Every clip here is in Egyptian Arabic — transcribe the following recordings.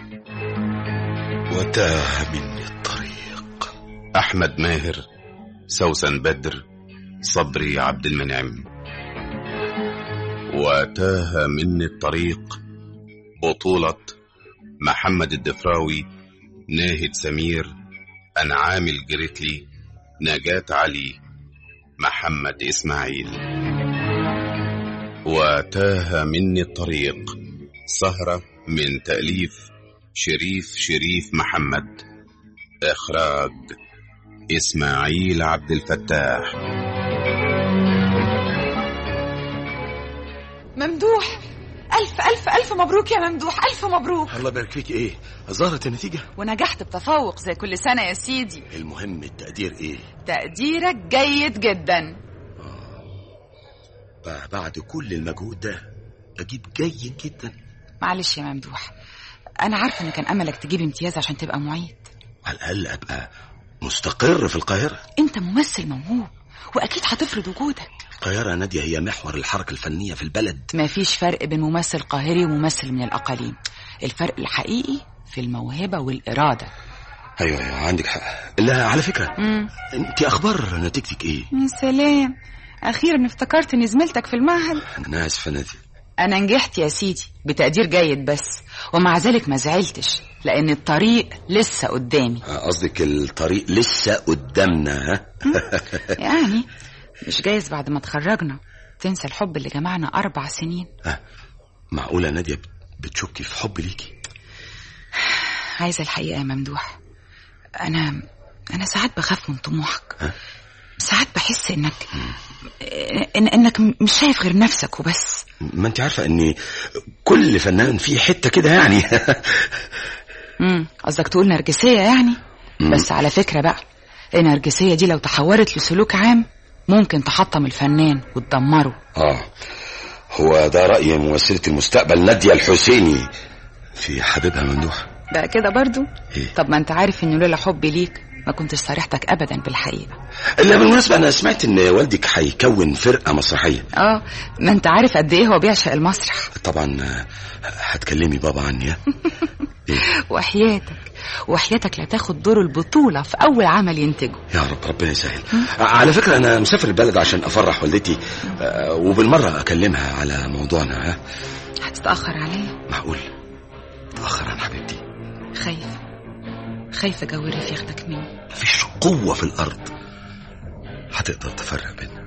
وتاه مني الطريق أحمد ماهر سوسن بدر صبري عبد المنعم وتاه مني الطريق بطولة محمد الدفراوي ناهد سمير أنعام الجريتلي نجاة علي محمد إسماعيل وتاه مني الطريق سهرة من تأليف شريف شريف محمد إخراج إسماعيل عبد الفتاح ممدوح ألف ألف ألف مبروك يا ممدوح ألف مبروك الله يبارك فيك ايه ظهرت النتيجة ونجحت بتفوق زي كل سنة يا سيدي المهم التقدير ايه تقديرك جيد جدا ب- بعد كل المجهود ده اجيب جيد جدا معلش يا ممدوح أنا عارفة إن كان أملك تجيب امتياز عشان تبقى معيد على الاقل ابقى مستقر في القاهرة أنت ممثل موهوب وأكيد هتفرض وجودك القاهرة نادية هي محور الحركة الفنية في البلد مفيش فرق بين ممثل قاهري وممثل من الأقاليم الفرق الحقيقي في الموهبة والإرادة ايوه ايوه عندك حق لا على فكرة مم. انت اخبار نتيجتك ايه يا سلام أخيرا افتكرت إن زميلتك في المعهد انا اسف يا نادية أنا نجحت يا سيدي بتقدير جيد بس ومع ذلك ما زعلتش لأن الطريق لسه قدامي آه، قصدك الطريق لسه قدامنا ها يعني مش جايز بعد ما اتخرجنا تنسى الحب اللي جمعنا أربع سنين آه، معقولة نادية بت- بتشكي في حب ليكي عايزة الحقيقة يا ممدوح أنا أنا ساعات بخاف من طموحك ها؟ ساعات بحس إنك إن إنك مش شايف غير نفسك وبس ما انت عارفة ان كل فنان فيه حتة كده يعني امم قصدك تقول نرجسية يعني مم. بس على فكرة بقى النرجسية دي لو تحولت لسلوك عام ممكن تحطم الفنان وتدمره اه هو ده رأي ممثلة المستقبل نادية الحسيني في حبيبها ممدوح بقى كده برضو إيه؟ طب ما انت عارف ان لولا حبي ليك ما كنتش صارحتك ابدا بالحقيقة الا بالمناسبة انا سمعت ان والدك هيكون فرقة مسرحية اه ما انت عارف قد ايه هو بيعشق المسرح طبعا آه، هتكلمي بابا عني ها؟ إيه؟ وحياتك وحياتك لا تاخد دور البطولة في أول عمل ينتجه يا رب ربنا يسهل على فكرة أنا مسافر البلد عشان أفرح والدتي آه، وبالمرة أكلمها على موضوعنا ها هتتأخر عليا معقول تأخر عن حبيبتي خايفة خايفة جو الريف ياخدك مني مفيش قوة في الأرض هتقدر تفرق بيننا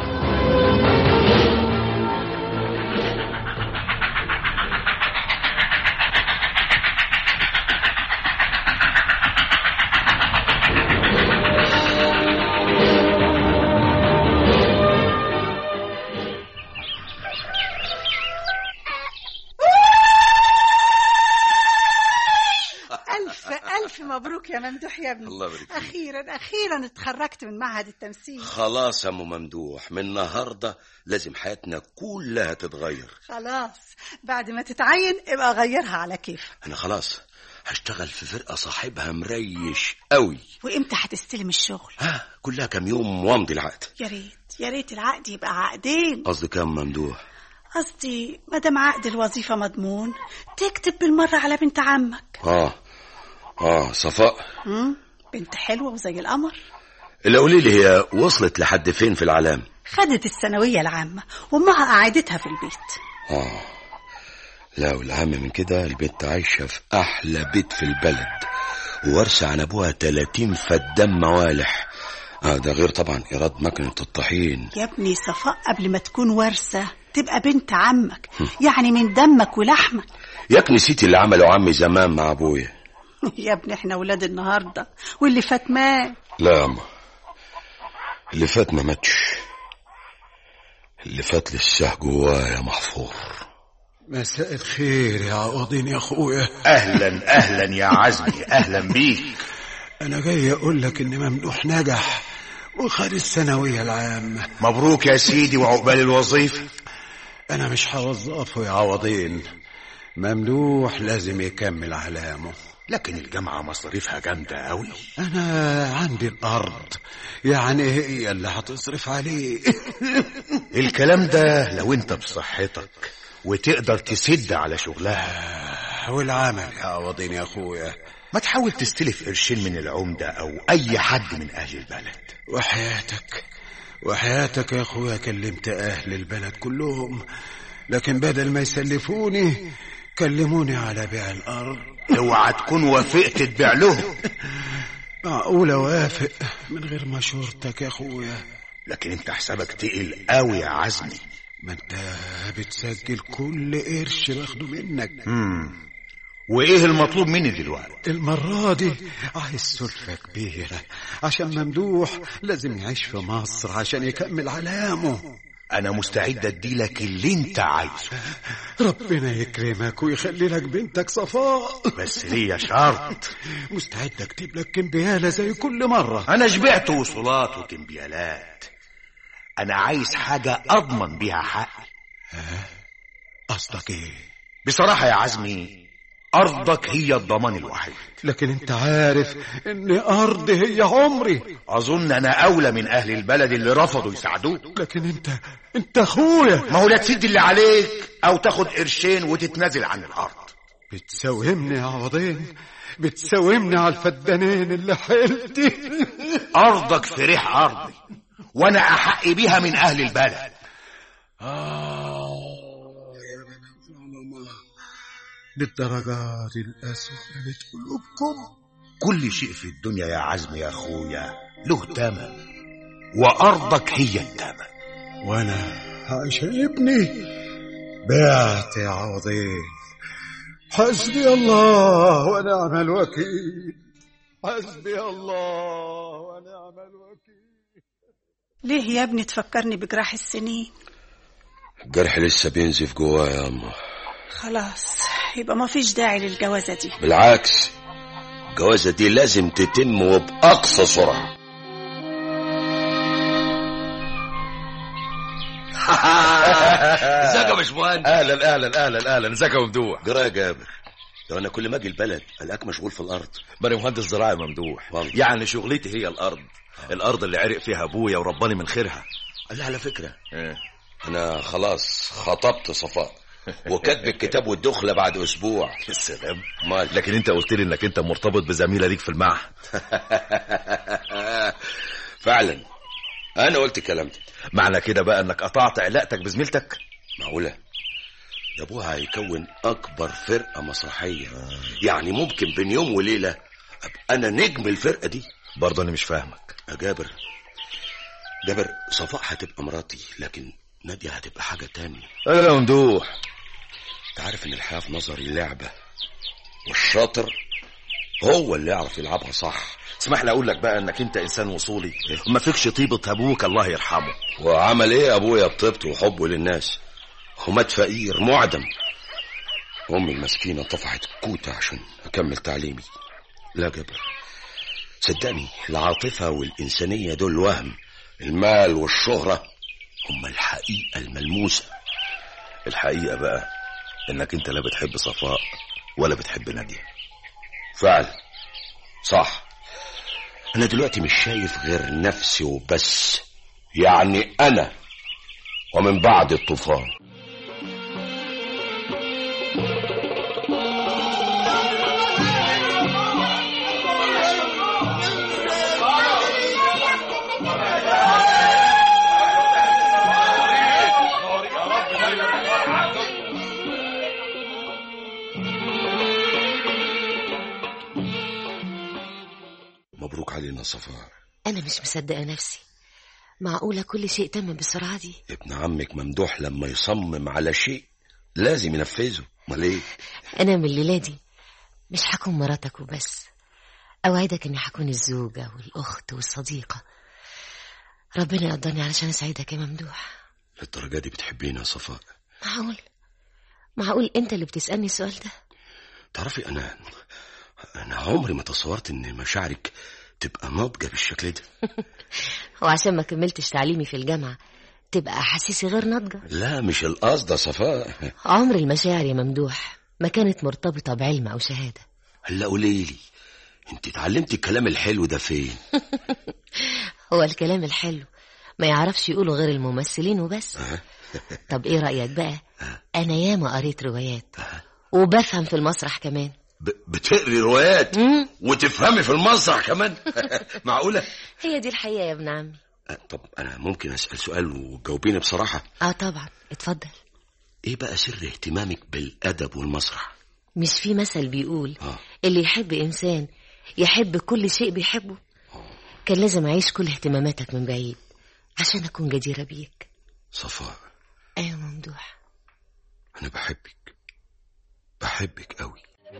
ألف ألف مبروك يا ممدوح يا ابني الله يبارك فيك. أخيرا أخيرا اتخرجت من معهد التمثيل خلاص يا أم ممدوح من النهاردة لازم حياتنا كلها تتغير خلاص بعد ما تتعين ابقى غيرها على كيف أنا خلاص هشتغل في فرقة صاحبها مريش قوي وإمتى هتستلم الشغل ها كلها كام يوم وامضي العقد يا ريت يا ريت العقد يبقى عقدين قصدي كام ممدوح قصدي ما دام عقد الوظيفة مضمون تكتب بالمرة على بنت عمك اه اه صفاء هم؟ بنت حلوة وزي القمر اللي قولي لي هي وصلت لحد فين في العلام خدت الثانوية العامة وأمها قعدتها في البيت اه لا والأهم من كده البنت عايشة في أحلى بيت في البلد وورثة عن أبوها 30 فدان موالح آه ده غير طبعا إيراد مكنة الطحين يا ابني صفاء قبل ما تكون ورثة تبقى بنت عمك يعني من دمك ولحمك ياك نسيتي اللي عمله عمي زمان مع أبويا يا ابني احنا ولاد النهارده واللي فات مات لا يا أما اللي فات ما ماتش اللي فات لسه جوايا محفور مساء الخير يا عوضين يا اخويا اهلا اهلا يا عزمي اهلا بيك انا جاي اقول لك ان ممدوح نجح وخد الثانويه العامه مبروك يا سيدي وعقبال الوظيفه انا مش هوظفه يا عوضين ممدوح لازم يكمل علامه لكن الجامعه مصاريفها جامده قوي انا عندي الارض يعني هي اللي هتصرف عليه الكلام ده لو انت بصحتك وتقدر تسد على شغلها والعمل يا عوضين يا اخويا ما تحاول تستلف قرشين من العمدة أو أي حد من أهل البلد وحياتك وحياتك يا اخويا كلمت اهل البلد كلهم لكن بدل ما يسلفوني كلموني على بيع الارض اوعى تكون وافقت تبيع لهم معقول اوافق من غير مشورتك يا اخويا لكن انت حسابك تقل قوي يا عزمي ما انت بتسجل كل قرش باخده منك وايه المطلوب مني دلوقتي المرة دي عايز سلفة كبيرة عشان ممدوح لازم يعيش في مصر عشان يكمل علامه انا مستعد اديلك اللي انت عايزه ربنا يكرمك ويخلي لك بنتك صفاء بس ليا شرط مستعد اكتب لك كمبيالة زي كل مرة انا شبعت وصولات وكمبيالات انا عايز حاجة اضمن بيها حقي قصدك ايه بصراحة يا عزمي ارضك هي الضمان الوحيد لكن انت عارف ان ارضي هي عمري اظن انا اولى من اهل البلد اللي رفضوا يساعدوك لكن انت انت اخويا ما هو لا تسد اللي عليك او تاخد قرشين وتتنازل عن الارض بتساومني يا عوضين بتساومني على الفدانين اللي حيلتي ارضك في ريح ارضي وانا احق بيها من اهل البلد للدرجات الأسود قلوبكم كل شيء في الدنيا يا عزمي يا اخويا له تمن وارضك هي التمن وانا عشان ابني بعت يا عوضين حسبي الله ونعم الوكيل حسبي الله ونعم الوكيل ليه يا ابني تفكرني بجراح السنين الجرح لسه بينزف جوايا يا أما خلاص يبقى ما فيش داعي للجوازة دي بالعكس الجوازة دي لازم تتم وبأقصى سرعة ازيك يا باشمهندس اهلا اهلا اهلا اهلا ازيك يا ممدوح جرى يا جابر لو انا كل ما اجي البلد الاقيك مشغول في الارض بني مهندس زراعي ممدوح والله. يعني شغلتي هي الارض الارض اللي عرق فيها ابويا ورباني من خيرها قال لي على فكره إيه. انا خلاص خطبت صفاء وكاتب الكتاب والدخله بعد اسبوع السلام مال لكن انت قلت لي انك انت مرتبط بزميله ليك في المعهد فعلا انا قلت الكلام ده معنى كده بقى انك قطعت علاقتك بزميلتك معقوله ده ابوها هيكون اكبر فرقه مسرحيه يعني ممكن بين يوم وليله ابقى انا نجم الفرقه دي برضه انا مش فاهمك يا جابر جابر صفاء هتبقى مراتي لكن نادية هتبقى حاجة تانية انا يا ممدوح انت عارف ان الحياة في نظري لعبة والشاطر هو اللي يعرف يلعبها صح اسمح لي اقول لك بقى انك انت انسان وصولي وما فيكش طيبه ابوك الله يرحمه وعمل ايه ابويا بطيبته وحبه للناس ومات فقير معدم امي المسكينة طفحت الكوتة عشان اكمل تعليمي لا جابر صدقني العاطفة والإنسانية دول وهم المال والشهرة هم الحقيقة الملموسة الحقيقه بقى انك انت لا بتحب صفاء ولا بتحب ناديه فعلا صح أنا دلوقتي مش شايف غير نفسي وبس يعني أنا ومن بعد الطوفان مبروك علينا صفاء أنا مش مصدقة نفسي معقولة كل شيء تم بالسرعة دي ابن عمك ممدوح لما يصمم على شيء لازم ينفذه امال ايه أنا من الليلة دي مش هكون مراتك وبس أوعدك إني هكون الزوجة والأخت والصديقة ربنا يقدرني علشان أسعدك يا ممدوح للدرجة دي بتحبيني يا صفاء معقول معقول أنت اللي بتسألني السؤال ده تعرفي انا انا عمري ما تصورت ان مشاعرك تبقى ناضجة بالشكل ده وعشان ما كملتش تعليمي في الجامعة تبقى أحاسيسي غير ناضجة لا مش القصد يا صفاء عمر المشاعر يا ممدوح ما كانت مرتبطة بعلم أو شهادة هلا قولي لي انت اتعلمتي الكلام الحلو ده فين هو الكلام الحلو ما يعرفش يقوله غير الممثلين وبس طب ايه رأيك بقى انا ياما قريت روايات وبفهم في المسرح كمان ب... بتقري روايات مم. وتفهمي في المسرح كمان معقولة هي دي الحقيقة يا ابن عمي أه، طب أنا ممكن أسأل سؤال وتجاوبيني بصراحة اه طبعا اتفضل إيه بقى سر اهتمامك بالأدب والمسرح مش في مثل بيقول آه. اللي يحب إنسان يحب كل شيء بيحبه كان لازم أعيش كل اهتماماتك من بعيد عشان أكون جديرة بيك صفاء أيوة ممدوح أنا بحبك بحبك قوي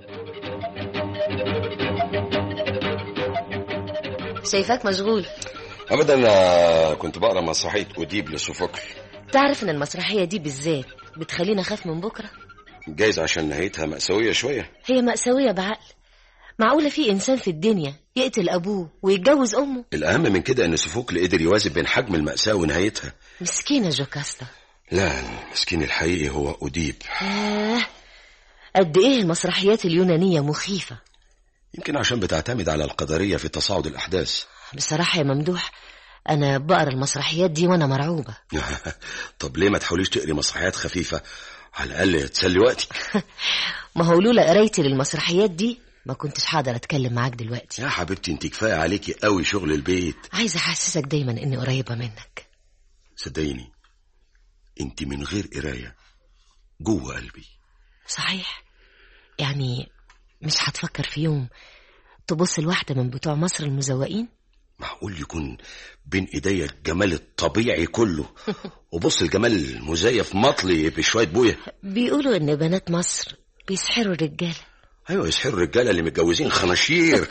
شايفاك مشغول أبدا أنا كنت بقرا مسرحية أديب لسوفوكل تعرف إن المسرحية دي بالذات بتخليني أخاف من بكرة جايز عشان نهايتها مأساوية شوية هي مأساوية بعقل معقولة في إنسان في الدنيا يقتل أبوه ويتجوز أمه الأهم من كده إن سوفوكل قدر يوازن بين حجم المأساة ونهايتها مسكينة جوكاستا لا المسكين الحقيقي هو أديب آه قد إيه المسرحيات اليونانية مخيفة يمكن عشان بتعتمد على القدرية في تصاعد الأحداث بصراحة يا ممدوح أنا بقرا المسرحيات دي وأنا مرعوبة طب ليه ما تحاوليش تقري مسرحيات خفيفة على الأقل تسلي وقتك ما هو لولا قرايتي للمسرحيات دي ما كنتش هقدر أتكلم معاك دلوقتي يا حبيبتي انت كفاية عليكي قوي شغل البيت عايزة أحسسك دايما إني قريبة منك صدقيني انت من غير قراية جوه قلبي صحيح يعني مش هتفكر في يوم تبص لواحدة من بتوع مصر المزوقين معقول يكون بين ايديا الجمال الطبيعي كله وبص الجمال المزيف مطلي بشوية بوية بيقولوا إن بنات مصر بيسحروا الرجالة ايوه يسحروا الرجالة اللي متجوزين خناشير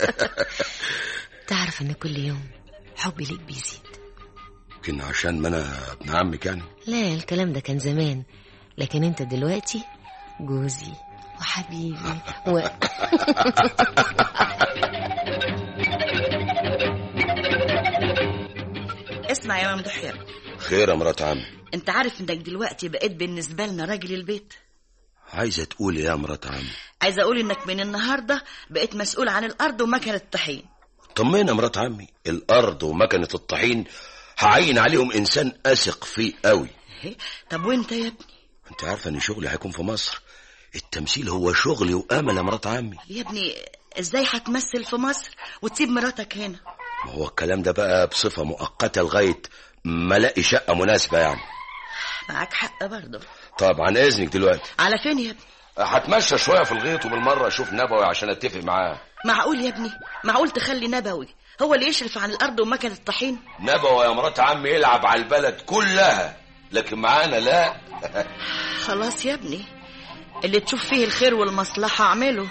تعرف إن كل يوم حبي ليك بيزيد يمكن عشان ما انا ابن عمك يعني لا الكلام ده كان زمان لكن انت دلوقتي جوزي وحبيبي و... اسمع يا ممدوح يا ابني خير يا مرات عمي انت عارف انك دلوقتي بقيت بالنسبه لنا راجل البيت عايزة تقولي يا مرات عمي عايزه اقول انك من النهارده بقيت مسؤول عن الارض ومكنه الطحين طمنا يا مرات عمي الارض ومكنة الطحين هعين عليهم انسان اثق فيه قوي إيه؟ طب وانت يا ابني انت عارفة ان شغلي هيكون في مصر التمثيل هو شغلي وامل يا مرات عمي يا ابني ازاي هتمثل في مصر وتسيب مراتك هنا ما هو الكلام ده بقى بصفة مؤقتة لغاية ما الاقي شقة مناسبة يعني معاك حق برضه طب عن اذنك دلوقتي على فين يا ابني هتمشى شوية في الغيط وبالمرة اشوف نبوي عشان اتفق معاه معقول يا ابني معقول تخلي نبوي هو اللي يشرف عن الارض ومكنه الطحين نبوي يا مرات عمي يلعب على البلد كلها لكن معانا لا خلاص يا ابني اللي تشوف فيه الخير والمصلحه اعمله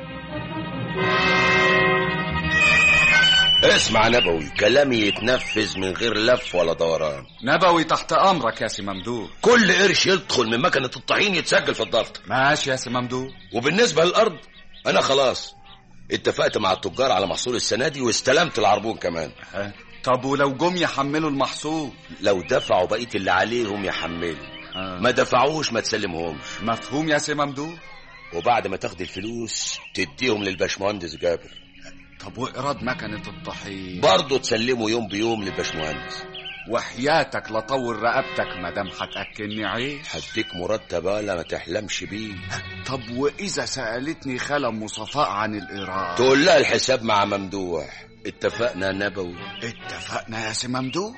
اسمع نبوي كلامي يتنفذ من غير لف ولا دوران نبوي تحت امرك يا سي ممدوح كل قرش يدخل من مكنة الطحين يتسجل في الدفتر ماشي يا سي ممدوح وبالنسبة للأرض أنا خلاص اتفقت مع التجار على محصول السنة دي واستلمت العربون كمان ها، طب ولو جم يحملوا المحصول لو دفعوا بقية اللي عليهم يحملوا آه. ما دفعوش ما تسلمهمش مفهوم يا سي ممدوح وبعد ما تاخد الفلوس تديهم للباشمهندس جابر طب وايراد مكنه الطحين برضه تسلمه يوم بيوم للباشمهندس وحياتك لطول رقبتك مادام هتاكلني عيش هديك مرتب لا ما تحلمش بيه طب واذا سالتني خاله ام صفاء عن الايراد تقول لها الحساب مع ممدوح اتفقنا يا نبوي اتفقنا يا سي ممدوح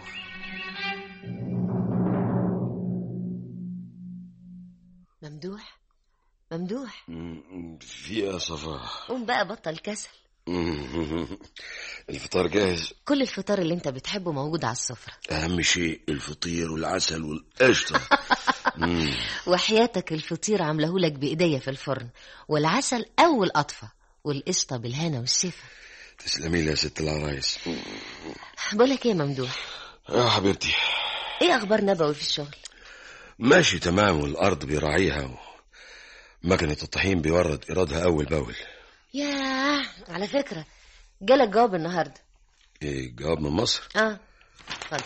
ممدوح ممدوح م- في يا صفاء قوم بقى بطل كسل الفطار جاهز كل الفطار اللي انت بتحبه موجود على السفرة اهم شيء الفطير والعسل والقشطه مم. وحياتك الفطير عاملهولك بإيديا في الفرن والعسل أول قطفة والقشطة بالهنا والشفا تسلمي لي يا ست العرايس بقولك ايه يا ممدوح يا حبيبتي ايه أخبار نبوي في الشغل ماشي تمام والارض بيراعيها و... مكنة الطحين بيورد إيرادها أول بأول ياه على فكرة جالك جواب النهاردة إيه جواب من مصر اه اتفضل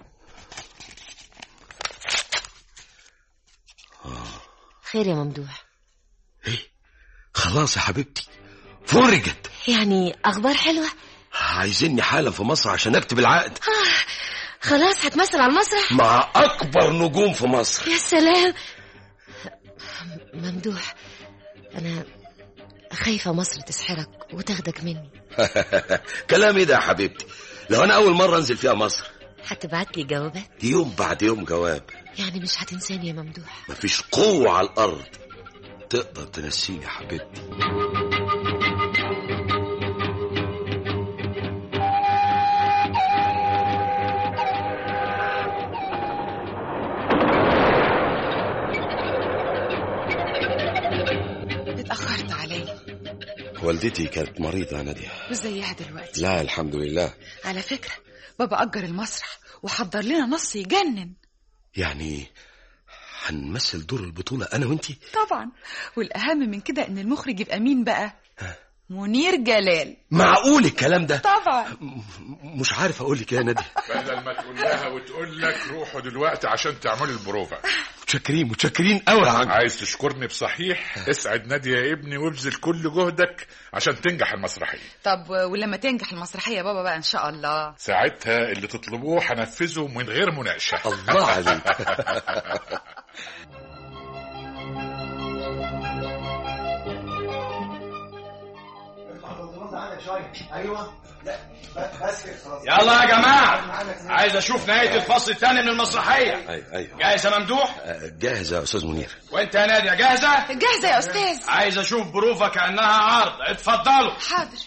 خير يا ممدوح خلاص يا حبيبتي فرجت يعني أخبار حلوة عايزيني حالا في مصر عشان أكتب العقد خلاص هتمثل على المسرح مع أكبر نجوم في مصر يا سلام ممدوح أنا خايفة مصر تسحرك وتاخدك مني كلام ايه ده يا حبيبتي لو انا اول مره انزل فيها مصر هتبعت لي جوابات يوم بعد يوم جواب يعني مش هتنساني يا ممدوح مفيش قوه على الارض تقدر تنسيني يا حبيبتي اتأخرت عليا والدتي كانت مريضه يا ناديه وزيها دلوقتي لا الحمد لله على فكرة بابا أجر المسرح وحضر لنا نص يجنن يعني هنمثل دور البطوله انا وانتي طبعا والأهم من كده إن المخرج يبقى مين بقى منير جلال معقول الكلام ده طبعا مش عارف اقول لك يا ناديه بدل ما تقول لها وتقول لك روحوا دلوقتي عشان تعملوا البروفا متشكرين متشكرين قوي يا عم عايز تشكرني بصحيح اسعد نادية يا ابني وابذل كل جهدك عشان تنجح المسرحية طب ولما تنجح المسرحية يا بابا بقى إن شاء الله ساعتها اللي تطلبوه هنفذه من غير مناقشة الله عليك ايوه لا بس كده خلاص يلا يا جماعة عايز أشوف نهاية الفصل الثاني من المسرحية ايوه ايوه جاهز يا ممدوح جاهز يا استاذ منير وانت يا نادية جاهزة جاهزة يا أستاذ عايز أشوف بروفة كأنها عرض اتفضلوا حاضر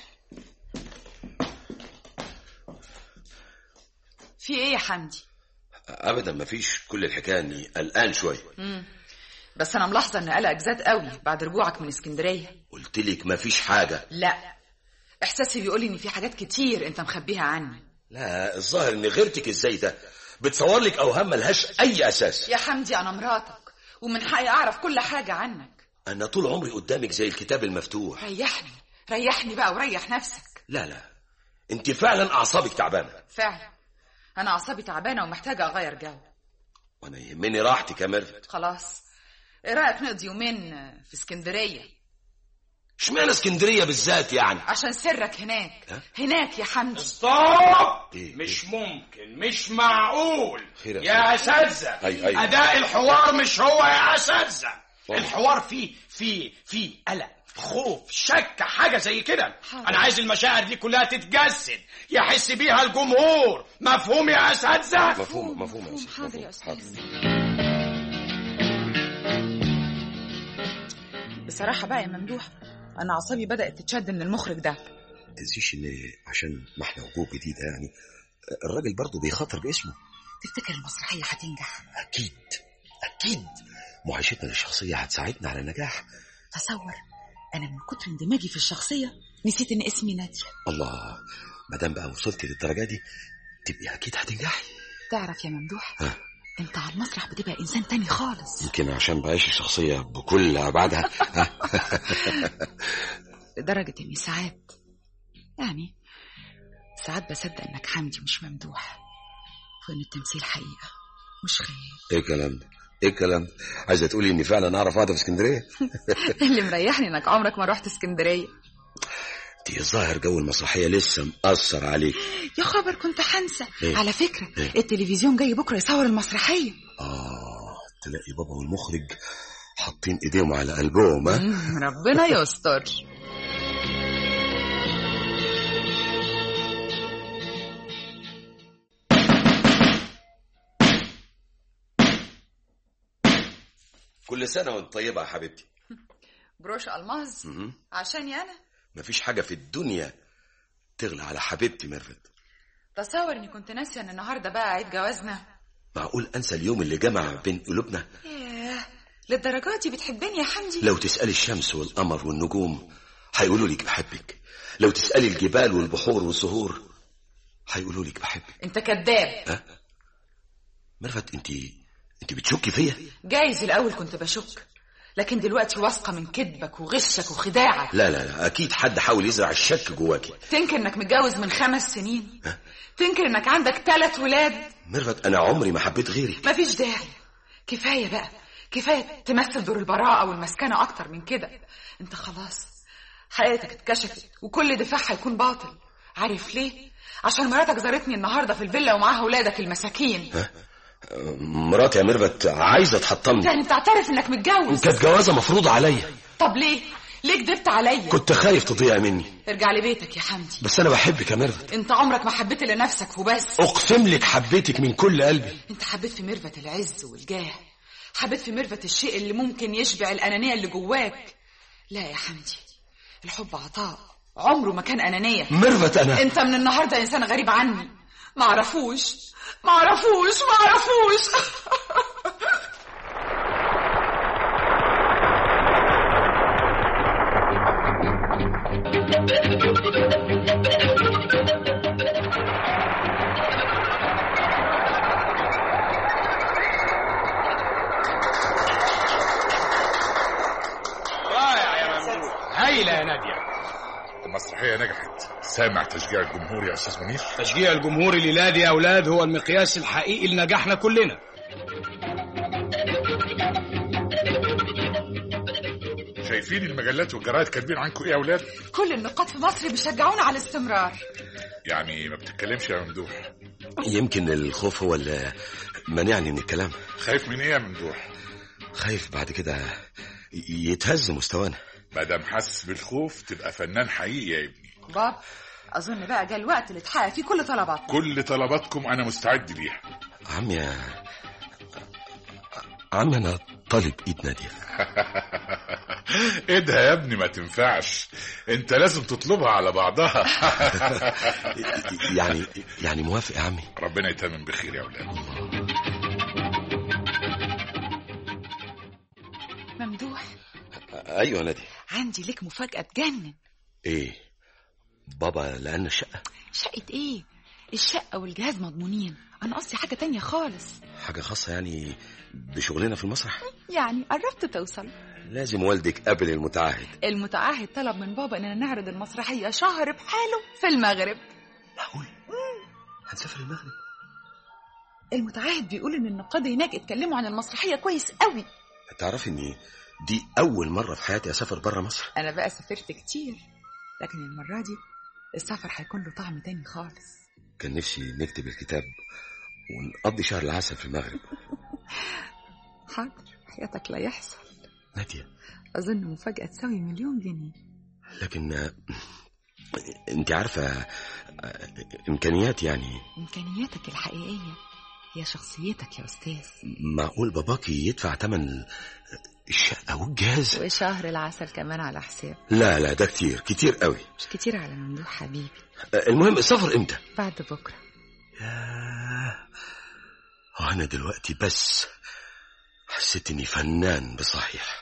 في إيه يا حمدي ابدا مفيش كل الحكايه اني قلقان شويه مم. بس أنا ملاحظة إن قلقك زاد قوي بعد رجوعك من اسكندرية قلت لك مفيش حاجه لا إحساسي بيقولي إن في حاجات كتير أنت مخبيها عني لا الظاهر ان غيرتك ازاي ده بتصور لك اوهام ملهاش اي اساس يا حمدي أنا مراتك ومن حقي أعرف كل حاجة عنك انا طول عمري قدامك زي الكتاب المفتوح ريحني ريحني بقى وريح نفسك لا لا انت فعلا اعصابك تعبانه فعلا أنا أعصابي تعبانة ومحتاجة أغير جو وانا يهمني راحتك يا ميرفت خلاص إيه رأيك نقضي يومين في اسكندرية اشمعنى اسكندريه بالذات يعني عشان سرك هناك هناك يا حمدي ستوب مش ممكن مش معقول خير يا يا اساتذه أي- أي. اداء الحوار مش هو يا اساتذه طبعا. الحوار فيه فيه فيه قلق خوف شك حاجه زي كده حاضر. انا عايز المشاعر دي كلها تتجسد يحس بيها الجمهور مفهوم يا اساتذه مفهوم مفهوم يا مفهوم أستاذ، حاضر يا مفهوم. أستاذ بصراحة بقى يا ممدوح أنا أعصابي بدأت تتشد من المخرج ده تنسيش ان عشان ما احنا وجوه جديده يعني الراجل برضه بيخاطر باسمه تفتكر المسرحية هتنجح اكيد اكيد معايشتنا للشخصيه هتساعدنا على النجاح تصور أنا من كتر اندماجي في الشخصية نسيت إن اسمي نادية الله ما دام بقى وصلتي للدرجه دي تبقي اكيد هتنجحي تعرف يا ممدوح ها. أنت على المسرح بتبقى إنسان تاني خالص يمكن عشان بعيش الشخصيه بكل ابعادها ها. لدرجة إني ساعات يعني ساعات بصدق إنك حمدي مش ممدوح وإن التمثيل حقيقة مش خيال ايه الكلام ده ايه الكلام ده عايزه تقولي اني فعلا اعرف قاعده في اسكندريه اللي مريحني إنك عمرك ما رحت اسكندرية دي الظاهر جو المسرحيه لسه مأثر عليك يا خبر كنت حنسى إيه؟ على فكرة إيه؟ التلفزيون جاي بكرة يصور المسرحية اه تلاقي بابا والمخرج حاطين ايديهم على قلبهم ها مم، ربنا يستر كل سنه وانت طيبه يا حبيبتي بروش ألماظ مهم. عشاني أنا مفيش حاجه في الدنيا تغلى على حبيبتي ميرفت تصور إني كنت ناسية إن النهاردة بقى عيد جوازنا معقول انسى اليوم اللي جمع بين قلوبنا ياه للدرجات دي بتحبني يا حمدي لو تسالي الشمس والقمر والنجوم هيقولوا لك بحبك لو تسالي الجبال والبحور والزهور هيقولوا لك بحبك انت كذاب ها ميرفت انت انت بتشكي فيا جايز الاول كنت بشك لكن دلوقتي واثقه من كذبك وغشك وخداعك لا لا لا اكيد حد حاول يزرع الشك جواكي تنكر انك متجوز من خمس سنين تنكر انك عندك ثلاث ولاد ميرفت انا عمري ما حبيت غيرك مفيش داعي كفايه بقى كفايه تمثل دور البراءه والمسكنه اكتر من كده انت خلاص حقيقتك اتكشفت وكل دفاع هيكون باطل عارف ليه عشان مراتك زارتني النهارده في الفيلا ومعاها ولادك المساكين مراتي يا ميرفت عايزه تحطمني يعني بتعترف انك متجوز كانت جوازه مفروضه عليا طب ليه ليه كدبت عليا كنت خايف تضيع مني ارجع لبيتك يا حمدي بس انا بحبك يا ميرفت انت عمرك ما حبيت الا نفسك وبس اقسم لك حبيتك من كل قلبي انت حبيت في ميرفت العز والجاه حبيت في ميرفت الشيء اللي ممكن يشبع الانانيه اللي جواك لا يا حمدي الحب عطاء عمره ما كان انانيه ميرفت انا انت من النهارده انسان غريب عني ما اعرفوش ما اعرفوش ما اعرفوش رائع يا ممدوح هايلة يا نادية المسرحية نجحت سامع تشجيع الجمهور يا أستاذ منير تشجيع الجمهور للاد يا أولاد هو المقياس الحقيقي لنجاحنا كلنا شايفين المجلات والجرايد كاتبين عنكم إيه يا أولاد كل النقاد في مصر بيشجعونا على الاستمرار يعني ما بتتكلمش يا ممدوح يمكن الخوف هو اللي منعني من الكلام خايف من إيه يا ممدوح خايف بعد كده يتهز مستوانا ما دام حاسس بالخوف تبقى فنان حقيقي يا ابني باب اظن بقى جه الوقت اللي تحقق فيه كل طلباتنا كل طلباتكم أنا مستعد ليها عمي يا عمي انا طالب ايد ناديه ايه ده يا ابني ما تنفعش انت لازم تطلبها على بعضها يعني يعني موافق يا عمي ربنا يتمم بخير يا اولاد ممدوح ايوه نادي عندي لك مفاجأة تجنن ايه بابا لقانا الشقه شقة ايه الشقة والجهاز مضمونين انا قصدي حاجة تانية خالص حاجه خاصه يعني بشغلنا في المسرح يعني قربت توصل لازم والدك قبل المتعهد المتعهد طلب من بابا اننا نعرض المسرحية شهر بحاله في المغرب معقول هنسافر المغرب المتعهد بيقول ان النقاد هناك اتكلموا عن المسرحية كويس قوي تعرفي ان دي اول مره في حياتي اسافر بره مصر انا بقى سافرت كتير لكن المرة دي السفر هيكون له طعم تاني خالص كان نفسي نكتب الكتاب ونقضي شهر العسل في المغرب حاضر حياتك لا يحصل ناديه اظن مفاجأة تساوي مليون جنيه لكن آه، انت عارفه آه، امكانيات يعني امكانياتك الحقيقية هي شخصيتك يا استاذ معقول باباكي يدفع ثمن الشقه والجهاز وشهر العسل كمان على حساب لا لا ده كتير كتير قوي مش كتير على ممدوح حبيبي آه، المهم السفر امتى بعد بكرة انا دلوقتي بس حسيت اني فنان بصحيح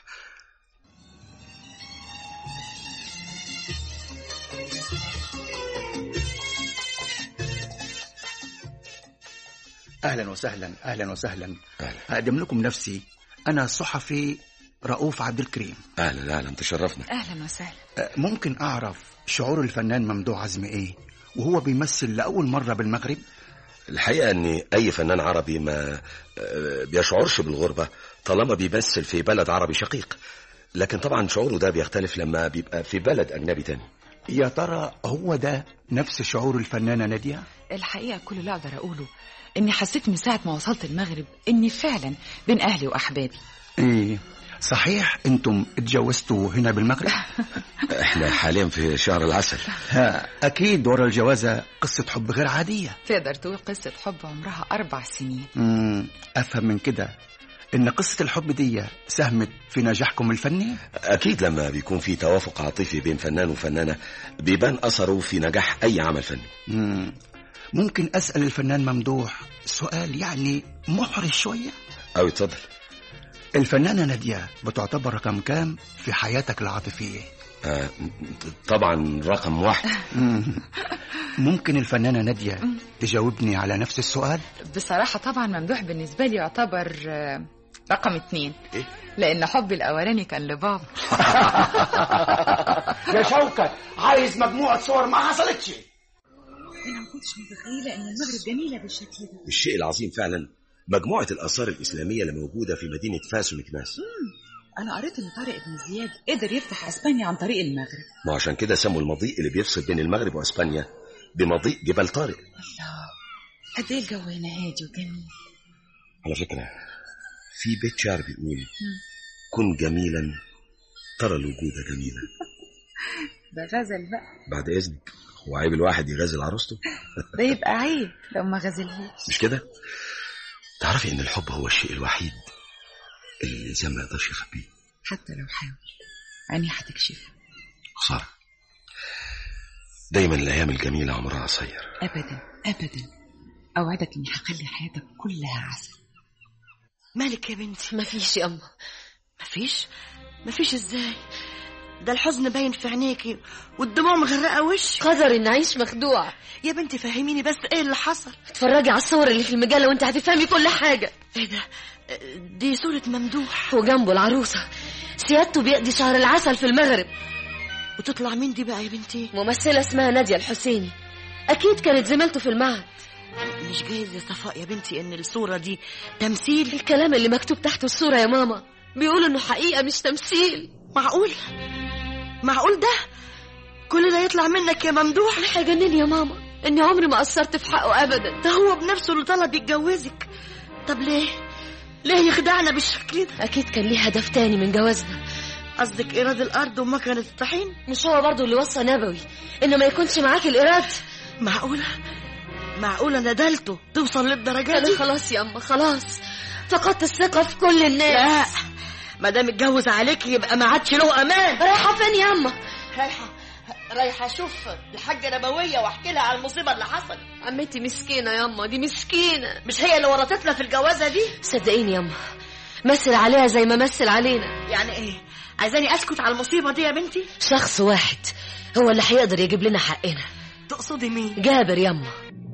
اهلا وسهلا اهلا وسهلا هقدم لكم نفسي انا صحفي رؤوف عبد الكريم اهلا اهلا تشرفنا اهلا وسهلا أه، ممكن اعرف شعور الفنان ممدوح عزمي ايه وهو بيمثل لاول مره بالمغرب الحقيقه ان اي فنان عربي ما آه، بيشعرش بالغربه طالما بيمثل في بلد عربي شقيق لكن طبعا شعوره ده بيختلف لما بيبقى في بلد اجنبي تاني يا ترى هو ده نفس شعور الفنانه ناديه الحقيقة كل اللي أقدر أقوله إني حسيت من ساعة ما وصلت المغرب إني فعلا بين أهلي وأحبابي ايه صحيح انتم اتجوزتوا هنا بالمغرب احنا حاليا في شهر العسل ها اكيد ورا الجوازه قصه حب غير عاديه تقدر تقول قصة حب عمرها أربع سنين امم افهم من كده ان قصه الحب دي ساهمت في نجاحكم الفني اكيد لما بيكون في توافق عاطفي بين فنان وفنانه بيبان اثره في نجاح اي عمل فني مم. ممكن اسال الفنان ممدوح سؤال يعني محرج شويه او اتفضل الفنانه ناديه بتعتبر رقم كام في حياتك العاطفيه آه طبعا رقم واحد مم. ممكن الفنانه ناديه تجاوبني على نفس السؤال بصراحة طبعا ممدوح بالنسبة لي يعتبر آه، رقم اتنين إيه؟ لأن حبي الأولاني كان لبابا يا شوكة عايز مجموعة صور ما حصلتش أنا ما كنتش متخيلة إن المغرب جميلة بالشكل ده الشيء العظيم فعلا مجموعة الآثار الإسلامية اللي موجودة في مدينة فاس ومكناس أنا قريت إن طارق بن زياد قدر يفتح أسبانيا عن طريق المغرب ما عشان كده سموا المضيق اللي بيفصل بين المغرب وأسبانيا بمضيق جبل طارق الله قد إيه الجو هنا هادي وجميل على فكرة في بيت شعر بيقول كن جميلا ترى الوجود يا جميلة ده غزل بقى بعد إذنك هو عيب الواحد يغازل عروسته ده يبقى عيب لو ما غزلهوش مش كده تعرفي إن الحب هو الشيء الوحيد اللي الإنسان ما يقدرش يخبيه حتى لو حاول عيني هتكشف خسارة دايما الأيام الجميلة عمرها قصير ابدا ابدا اوعدك اني هخلي حياتك كلها عسل مالك يا بنتي مفيش يا أما مفيش مفيش ازاي ده الحزن باين في عينيكي والدموع مغرقه وشك قدر إن أعيش مخدوع يا بنتي فهميني بس ايه اللي حصل اتفرجي على الصور اللي في المجلة وانت هتفهمي كل حاجة ايه ده دي صورة ممدوح وجنبه العروسة سيادته بيقضي شهر العسل في المغرب وتطلع مين دي بقى يا بنتي ممثلة اسمها نادية الحسيني أكيد كانت زميلته في المعهد مش جايز يا صفاء يا بنتي ان الصورة دي تمثيل الكلام اللي مكتوب تحت الصورة يا ماما بيقول إنه حقيقة مش تمثيل معقول معقول ده كل ده يطلع منك يا ممدوح هيجنني يا ماما إني عمري ما قصرت في حقه أبدا ده هو بنفسه اللي طلب يتجوزك طب ليه ليه يخدعنا بالشكل ده أكيد كان ليه هدف تاني من جوازنا قصدك ايراد الارض ومكنة الطحين مش هو برضو اللي وصى نبوي إنه ما يكونش معاك الإيراد معقولة معقولة ندلته توصل للدرجة أنا دي خلاص يا أما خلاص فقدت الثقة في كل لا الناس ما دام اتجوز عليك يبقى ما عادش له امان رايحة فين يا أما رايحة رايحة اشوف الحاجة نبوية واحكي لها على المصيبة اللي حصلت عمتي مسكينة يا أما دي مسكينة مش هي اللي ورطتنا في الجوازة دي صدقيني يا أما مثل عليها زي ما مثل علينا يعني ايه عايزاني اسكت على المصيبة دي يا بنتي شخص واحد هو اللي هيقدر يجيب لنا حقنا تقصدي مين جابر يما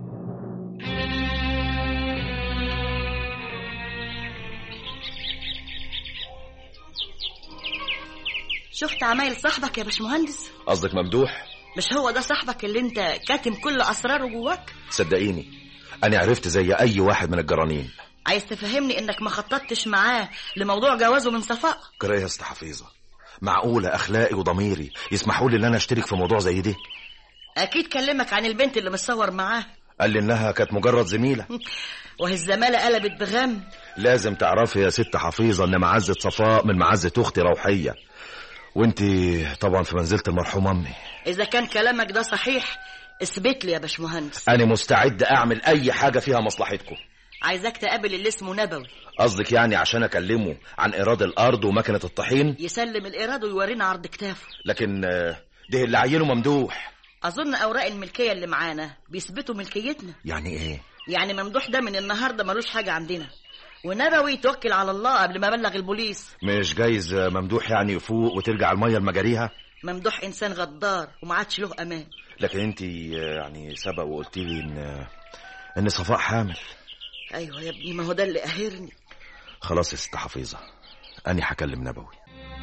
شفت عمايل صاحبك يا باشمهندس قصدك ممدوح مش هو ده صاحبك اللي انت كاتم كل اسراره جواك صدقيني انا عرفت زي اي واحد من الجرانين عايز تفهمني انك ما خططتش معاه لموضوع جوازه من صفاء كرايه يا اسطى حفيظه معقوله اخلاقي وضميري يسمحوا لي ان انا اشترك في موضوع زي ده اكيد كلمك عن البنت اللي متصور معاه قال لي انها كانت مجرد زميله وهي الزمالة قلبت بغم لازم تعرفي يا ست حفيظه ان معزه صفاء من معزه اختي روحيه وانت طبعا في منزله المرحوم امي اذا كان كلامك ده صحيح اثبت لي يا باشمهندس انا مستعد اعمل اي حاجه فيها مصلحتكم عايزاك تقابل اللي اسمه نبوي قصدك يعني عشان اكلمه عن ايراد الارض ومكنه الطحين يسلم الايراد ويورينا عرض كتافه لكن آه، ده اللي عينه ممدوح اظن اوراق الملكيه اللي معانا بيثبتوا ملكيتنا يعني ايه يعني ممدوح ده من النهارده ملوش حاجه عندنا ونبوي يتوكل على الله قبل ما بلغ البوليس مش جايز آه، ممدوح يعني يفوق وترجع الميه لمجاريها ممدوح انسان غدار وما عادش له امان لكن انت آه، يعني سبق وقلت لي ان آه، ان صفاء حامل ايوه يا ابني ما هو ده اللي قاهرني خلاص يا ست حفيظه اني هكلم نبوي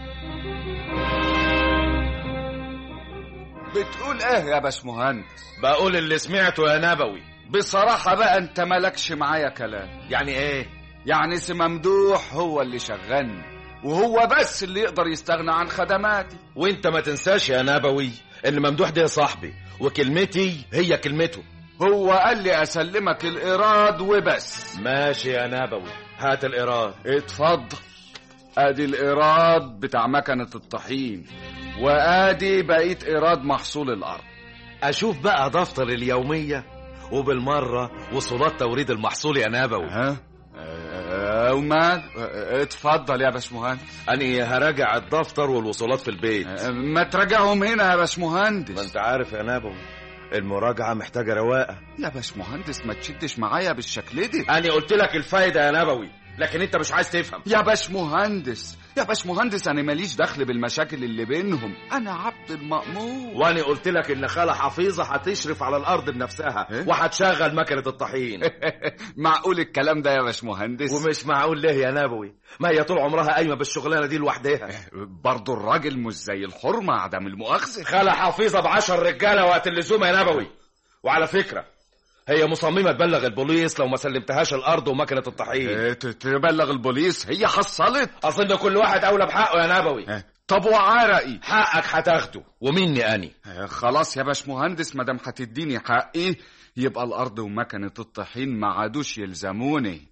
بتقول ايه يا باشمهندس بقول اللي سمعته يا نبوي بصراحة بقى انت مالكش معايا كلام يعني ايه يعني سي ممدوح هو اللي شغلني وهو بس اللي يقدر يستغنى عن خدماتي وانت ما تنساش يا نبوي ان ممدوح ده صاحبي وكلمتي هي كلمته هو قال لي اسلمك الايراد وبس ماشي يا نبوي هات الايراد اتفضل ادي الايراد بتاع مكنة الطحين وادي بقية ايراد محصول الارض اشوف بقى دفتر اليوميه وبالمره وصولات توريد المحصول يا نبوي ها أه ومال أه، اتفضل يا باشمهندس اني هراجع الدفتر والوصولات في البيت أه، ما تراجعهم هنا يا باشمهندس ما انت عارف يا نبوي المراجعه محتاجه رواقه يا باشمهندس ما تشدش معايا بالشكل ده انا قلت لك الفايده يا نبوي لكن انت مش عايز تفهم يا باشمهندس يا باشمهندس انا ماليش دخل بالمشاكل اللي بينهم انا عبد المأمور وانا قلت لك ان خاله حفيظه هتشرف على الارض بنفسها إيه؟ وهتشغل مكنه الطحين معقول الكلام ده يا باشمهندس ومش معقول ليه يا نبوي ما هي طول عمرها قايمه بالشغلانه دي لوحدها برضه الراجل مش زي الحرمة عدم المؤاخذة خاله حفيظه بعشر رجاله وقت اللزوم يا نبوي وعلى فكره هي مصممه تبلغ البوليس لو ما سلمتهاش الارض ومكنه الطحين إيه، ت- تبلغ البوليس هي حصلت اظن كل واحد اولى بحقه يا نبوي طب وعرقي حقك هتاخده ومني اني آه، خلاص يا باشمهندس مادام هتديني حقي يبقى الارض ومكنة الطحين ما عادوش يلزموني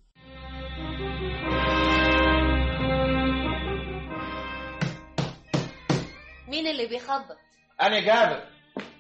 مين اللي بيخبط انا جابر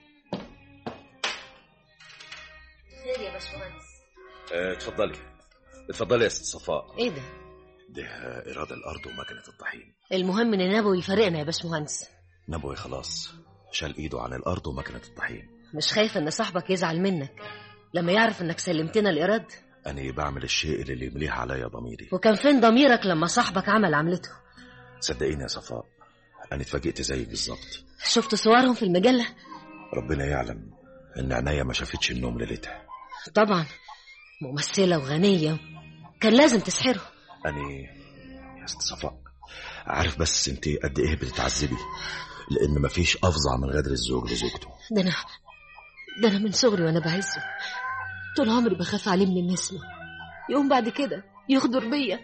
خير يا باشمهندس اه، اتفضلي اتفضلي يا ست صفاء ايه ده ده إرادة الأرض ومكنة الطحين المهم ان نبوي يفارقنا يا باشمهندس نبوي خلاص شال إيده عن الأرض ومكنة الطحين مش خايفه ان صاحبك يزعل منك لما يعرف انك سلمتنا الايراد أنا بعمل الشيء اللي يمليه عليا ضميري وكان فين ضميرك لما صاحبك عمل عملته صدقيني يا صفاء أنا اتفاجئت زيك بالظبط شفت صورهم في المجله ربنا يعلم إن عينيا ما شافتش النوم ليلتها طبعا ممثله وغنيه كان لازم تسحره أنا يا ست صفاء عارف بس أنت قد إيه بتتعذبي لأن مفيش أفظع من غدر الزوج لزوجته ده انا ده انا من صغري وانا بعزه طول عمري بخاف عليه من النسمه يقوم بعد كده يغدر بيا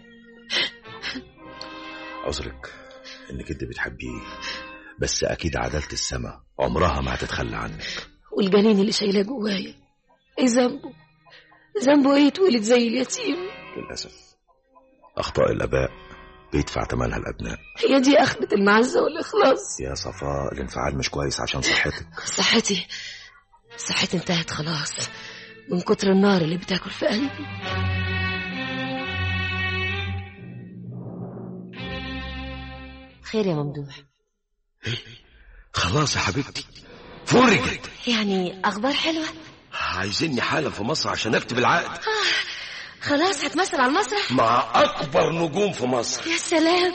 عذرك إنك أنت بتحبيه بس أكيد عدالة السماء عمرها ما هتتخلى عنك والجنين اللي شايلاه جوايا ايه ذنبه ذنبه ايه يتولد زي اليتيم للأسف أخطاء الآباء بيدفع ثمنها الأبناء هي دي اخرة المعزة والاخلاص يا صفاء الانفعال مش كويس عشان صحتك صحتي صحتي انتهت خلاص من كتر النار اللي بتاكل في قلبي خير يا ممدوح خلاص يا حبيبتي فرجت يعني اخبار حلوه عايزيني حالا في مصر عشان اكتب العقد خلاص هتمثل على المسرح مع اكبر نجوم في مصر يا سلام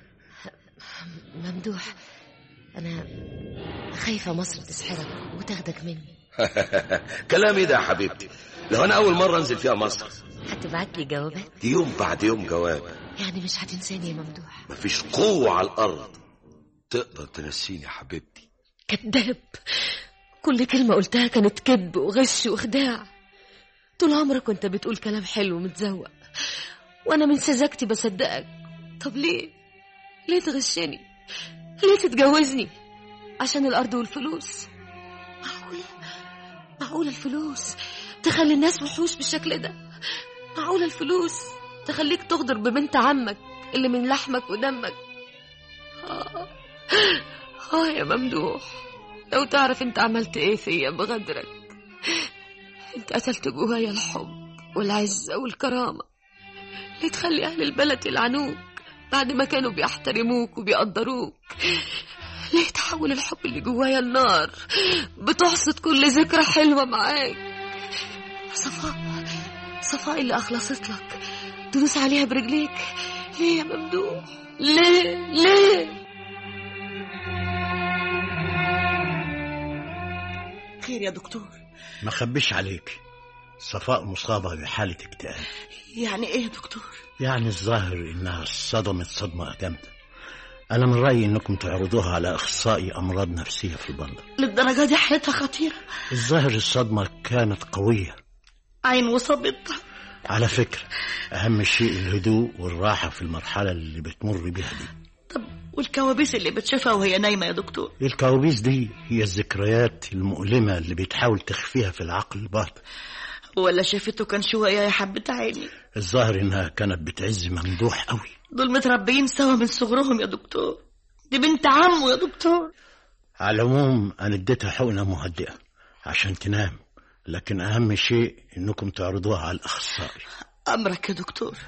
ممدوح انا خايفه مصر تسحرك وتاخدك مني كلامي ده يا حبيبتي لو انا اول مره انزل فيها مصر هتبعت لي جوابات يوم بعد يوم جواب يعني مش هتنساني يا ممدوح مفيش قوه على الارض تقدر تنسيني يا حبيبتي كذاب كل كلمة قلتها كانت كذب وغش وخداع طول عمرك كنت بتقول كلام حلو متزوق وأنا من سذاجتي بصدقك طب ليه؟ ليه تغشني؟ ليه تتجوزني؟ عشان الأرض والفلوس معقولة؟ معقولة الفلوس تخلي الناس وحوش بالشكل ده؟ معقولة الفلوس تخليك تغدر ببنت عمك اللي من لحمك ودمك آه آه يا ممدوح لو تعرف انت عملت ايه فيا بغدرك انت قتلت جوايا الحب والعزة والكرامة ليه تخلي أهل البلد يلعنوك بعد ما كانوا بيحترموك وبيقدروك ليه تحول الحب اللي جوايا النار بتحصد كل ذكرى حلوة معاك صفاء صفاء اللي أخلصت لك تدوس عليها برجليك ليه يا ممدوح ليه ليه خير يا دكتور ما خبيش عليك صفاء مصابة بحالة اكتئاب يعني ايه يا دكتور يعني الظاهر انها صدمت صدمة جامدة انا من رأيي انكم تعرضوها على اخصائي امراض نفسية في البندر للدرجة دي حالتها خطيرة الظاهر الصدمة كانت قوية عين وصبت على فكرة اهم شيء الهدوء والراحة في المرحلة اللي بتمر بيها دي طب والكوابيس اللي بتشوفها وهي نايمة يا دكتور الكوابيس دي هي الذكريات المؤلمة اللي بتحاول تخفيها في العقل الباطن ولا شافته كان شوية يا حبة عيني الظاهر انها كانت بتعز ممدوح قوي دول متربيين سوا من صغرهم يا دكتور دي بنت عمه يا دكتور على العموم انا اديتها حقنة مهدئة عشان تنام لكن اهم شيء انكم تعرضوها على الاخصائي امرك يا دكتور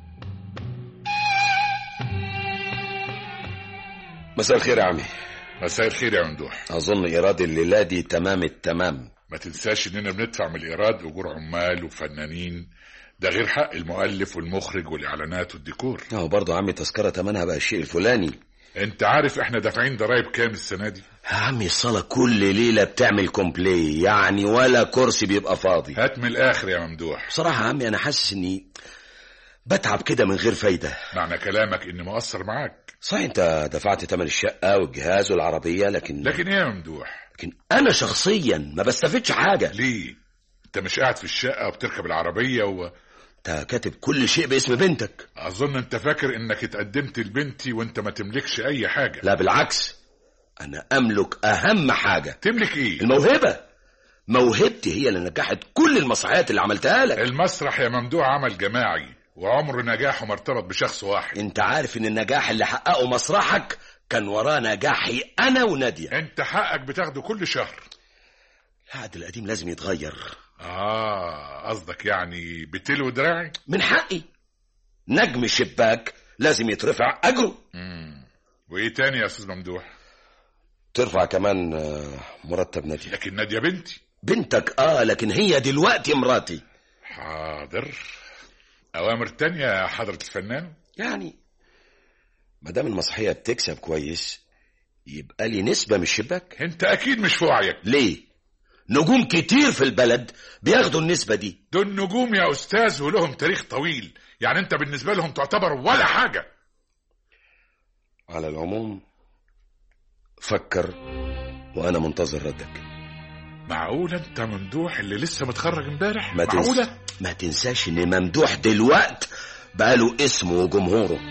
مساء الخير يا عمي مساء الخير يا ممدوح اظن ايراد الليله دي تمام التمام ما تنساش اننا بندفع من الايراد اجور عمال وفنانين ده غير حق المؤلف والمخرج والاعلانات والديكور اهو برضه عمي تذكره تمنها بقى الشيء الفلاني انت عارف احنا دافعين ضرايب كام السنه دي يا عمي الصلاة كل ليلة بتعمل كومبلي يعني ولا كرسي بيبقى فاضي هات من الاخر يا ممدوح بصراحة يا عمي انا حاسس اني بتعب كده من غير فايدة معنى كلامك اني مقصر معاك صحيح انت دفعت تمن الشقة والجهاز والعربية لكن لكن ايه يا ممدوح لكن انا شخصيا ما بستفدش حاجة ليه انت مش قاعد في الشقه وبتركب العربيه و انت كاتب كل شيء باسم بنتك اظن انت فاكر انك اتقدمت لبنتي وانت ما تملكش اي حاجه لا بالعكس انا املك اهم حاجة تملك ايه الموهبة موهبتي هي اللي نجحت كل المسرحيات اللي عملتها لك المسرح يا ممدوح عمل جماعي وعمر نجاحه ما ارتبط بشخص واحد انت عارف ان النجاح اللي حققه مسرحك كان وراه نجاحي انا وناديه انت حقك بتاخده كل شهر العقد القديم لازم يتغير اه قصدك يعني بتلو دراعي من حقي نجم الشباك لازم يترفع اجره مم. وايه تاني يا استاذ ممدوح ترفع كمان آه، مرتب ناديه لكن ناديه بنتي بنتك اه لكن هي دلوقتي مراتي حاضر اوامر تانية يا حضرة الفنان يعني ما دام المسرحيه بتكسب كويس يبقى لي نسبه من الشباك انت اكيد مش في وعيك ليه نجوم كتير في البلد بياخدوا النسبه دي دول نجوم يا استاذ ولهم تاريخ طويل يعني انت بالنسبة لهم تعتبر ولا حاجة على العموم فكر وانا منتظر ردك معقولة انت ممدوح اللي لسه متخرج امبارح ما تنس... معقولة ما تنساش ان ممدوح دلوقت بقاله اسمه وجمهوره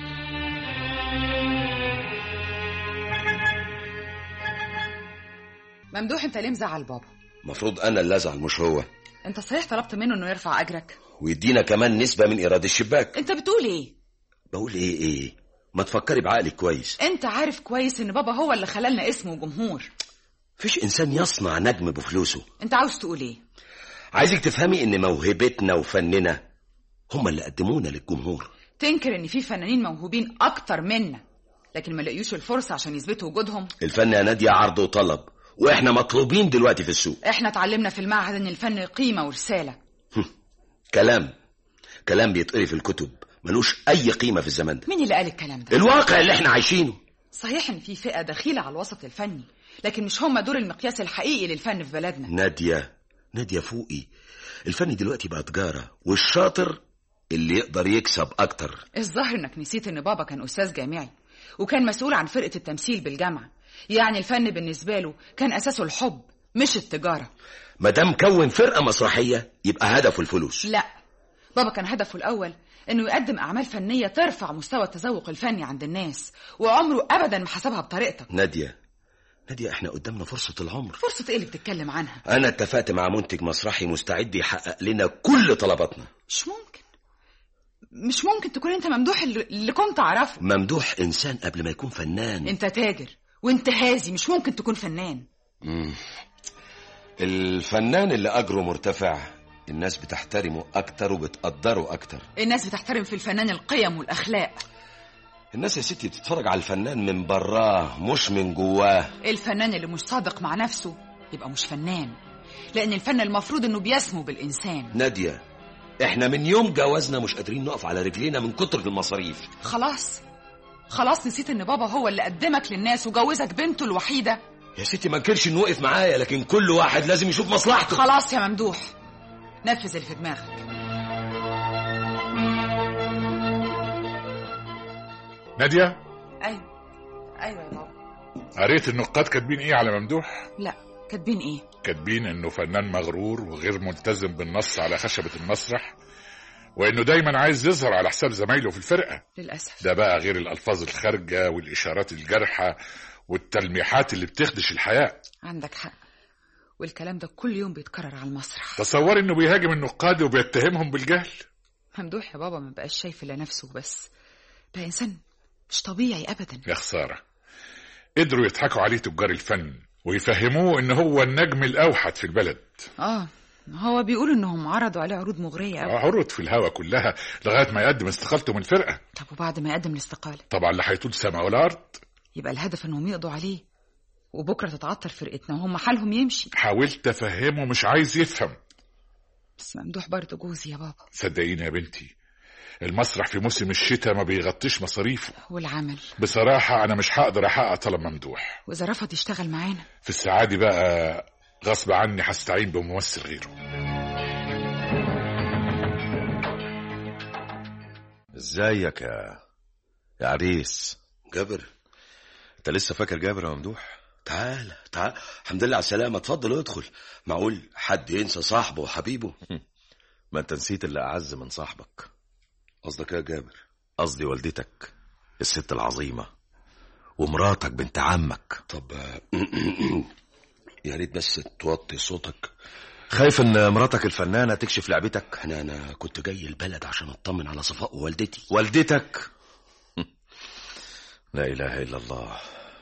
ممدوح انت ليه مزعل بابا المفروض انا اللي ازعل مش هو انت صحيح طلبت منه انه يرفع اجرك ويدينا كمان نسبه من ايراد الشباك انت بتقول ايه بقول ايه ايه ما تفكري بعقلك كويس انت عارف كويس ان بابا هو اللي خلالنا اسم وجمهور فيش انسان يصنع نجم بفلوسه انت عاوز تقول ايه عايزك تفهمي ان موهبتنا وفننا هما اللي قدمونا للجمهور تنكر ان في فنانين موهوبين اكتر منا لكن ما لقيوش الفرصه عشان يثبتوا وجودهم الفن يا ناديه عرض وطلب واحنا مطلوبين دلوقتي في السوق احنا اتعلمنا في المعهد ان الفن قيمه ورساله كلام كلام بيتقري في الكتب ملوش اي قيمه في الزمن ده مين اللي قال الكلام ده الواقع اللي احنا عايشينه صحيح ان في فئه دخيله على الوسط الفني لكن مش هم دول المقياس الحقيقي للفن في بلدنا ناديه ناديه فوقي الفن دلوقتي بقى تجاره والشاطر اللي يقدر يكسب اكتر الظاهر انك نسيت ان بابا كان استاذ جامعي وكان مسؤول عن فرقه التمثيل بالجامعه يعني الفن بالنسبه له كان اساسه الحب مش التجاره ما دام كون فرقه مسرحيه يبقى هدفه الفلوس لا بابا كان هدفه الاول انه يقدم اعمال فنيه ترفع مستوى التذوق الفني عند الناس وعمره ابدا ما حسبها بطريقتك ناديه ناديه احنا قدامنا فرصه العمر فرصه ايه اللي بتتكلم عنها انا اتفقت مع منتج مسرحي مستعد يحقق لنا كل طلباتنا مش ممكن مش ممكن تكون انت ممدوح اللي اللي كنت اعرفه ممدوح انسان قبل ما يكون فنان انت تاجر وانت هازي مش ممكن تكون فنان مم. الفنان اللي اجره مرتفع الناس بتحترمه اكتر وبتقدره اكتر الناس بتحترم في الفنان القيم والاخلاق الناس يا ستي بتتفرج على الفنان من براه مش من جواه الفنان اللي مش صادق مع نفسه يبقى مش فنان لان الفن المفروض انه بيسمو بالانسان ناديه احنا من يوم جوازنا مش قادرين نقف على رجلينا من كتر المصاريف خلاص خلاص نسيت ان بابا هو اللي قدمك للناس وجوزك بنته الوحيده يا ستي ما انكرش انه وقف معايا لكن كل واحد لازم يشوف مصلحته خلاص يا ممدوح نفذ اللي في دماغك نادية ايوه ايوه يا بابا قريت النقاد كاتبين ايه على ممدوح لا كاتبين ايه كاتبين انه فنان مغرور وغير ملتزم بالنص على خشبة المسرح وانه دايما عايز يظهر على حساب زمايله في الفرقة للاسف ده بقى غير الالفاظ الخارجة والاشارات الجارحة والتلميحات اللي بتخدش الحياة عندك حق والكلام ده كل يوم بيتكرر على المسرح تصور انه بيهاجم النقاد وبيتهمهم بالجهل ممدوح يا بابا ما بقاش شايف الا نفسه بس بقى انسان مش طبيعي ابدا يا خسارة قدروا يضحكوا عليه تجار الفن ويفهموه ان هو النجم الاوحد في البلد اه هو بيقول انهم عرضوا عليه عروض مغريه قوي عروض في الهوا كلها لغايه ما يقدم استقالته من الفرقه طب وبعد ما يقدم الاستقاله طبعا لا هيطول سما ولا ارض يبقى الهدف انهم يقضوا عليه وبكره تتعطل فرقتنا وهم حالهم يمشي حاولت افهمه مش عايز يفهم بس ممدوح برضه جوزي يا بابا صدقيني يا بنتي المسرح في موسم الشتاء ما بيغطيش مصاريفه والعمل بصراحة أنا مش هقدر أحقق طلب ممدوح واذا رفض يشتغل معانا في الساعة دي بقى غصب عني هستعين بممثل غيره ازيك يا يا عريس جابر انت لسه فاكر جابر يا ممدوح تعال تعال الحمد لله على السلامة اتفضل ادخل معقول حد ينسى صاحبه وحبيبه ما انت نسيت اللي اعز من صاحبك قصدك ايه يا جابر قصدي والدتك الست العظيمة ومراتك بنت عمك طب يا ريت بس توطي صوتك خايف ان مراتك الفنانة تكشف لعبتك انا انا كنت جاي البلد عشان اطمن على صفاء والدتي والدتك لا اله الا الله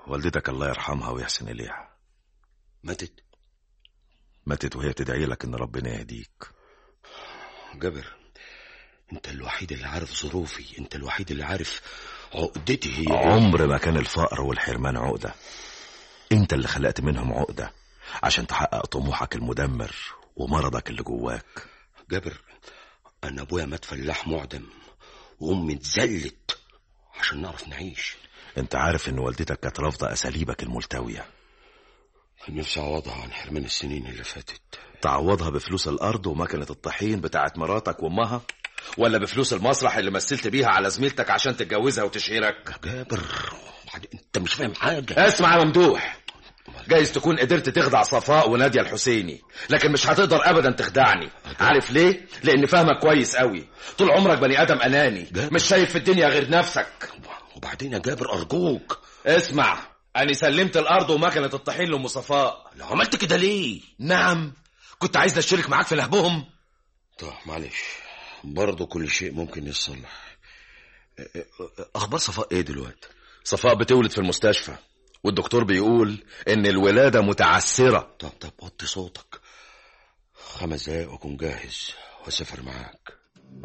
والدتك الله يرحمها ويحسن إليها ماتت ماتت وهي تدعي لك إن ربنا يهديك جابر انت الوحيد اللي عارف ظروفي انت الوحيد اللي عارف عقدتي هي إيه. عمر ما كان الفقر والحرمان عقدة انت اللي خلقت منهم عقدة عشان تحقق طموحك المدمر ومرضك اللي جواك جابر انا ابويا مات فلاح معدم وامي اتذلت عشان نعرف نعيش انت عارف ان والدتك كانت رافضة اساليبك الملتوية كان نفسي اعوضها عن حرمان السنين اللي فاتت تعوضها بفلوس الارض ومكنة الطحين بتاعت مراتك وامها ولا بفلوس المسرح اللي مثلت بيها على زميلتك عشان تتجوزها وتشهرك جابر انت مش فاهم حاجة اسمع يا ممدوح جايز تكون قدرت تخدع صفاء ونادية الحسيني لكن مش هتقدر ابدا تخدعني عارف ليه لان فاهمك كويس قوي طول عمرك بني ادم اناني مش شايف في الدنيا غير نفسك وبعدين يا جابر ارجوك اسمع انا سلمت الارض ومكنه الطحين لام صفاء لو عملت كده ليه نعم كنت عايز اشترك معاك في نهبهم طب معلش برضه كل شيء ممكن يتصلح اخبار صفاء ايه دلوقتي صفاء بتولد في المستشفى والدكتور بيقول ان الولادة متعسرة طب طب وطي صوتك خمس دقايق واكون جاهز واسافر معاك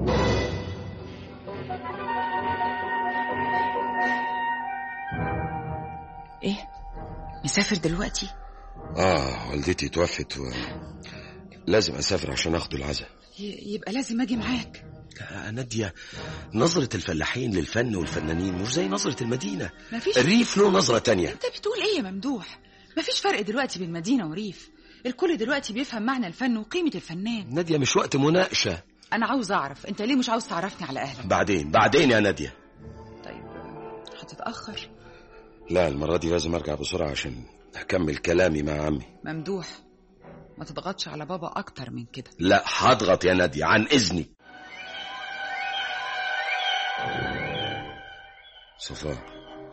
ايه مسافر دلوقتي اه والدتي توفت و... لازم اسافر عشان اخد العزاء ي- يبقى لازم اجي معاك يا نادية نظرة الفلاحين للفن والفنانين مش زي نظرة المدينة مفيش الريف له نظرة تانية انت بتقول ايه يا ممدوح مفيش فرق دلوقتي بين مدينة وريف الكل دلوقتي بيفهم معنى الفن وقيمة الفنان نادية مش وقت مناقشة انا عاوز اعرف انت ليه مش عاوز تعرفني على اهلك بعدين بعدين يا نادية هتتأخر لا المرة دي لازم ارجع بسرعة عشان اكمل كلامي مع عمي ممدوح ما تضغطش على بابا اكتر من كده لا هضغط يا نادية عن اذني صفاء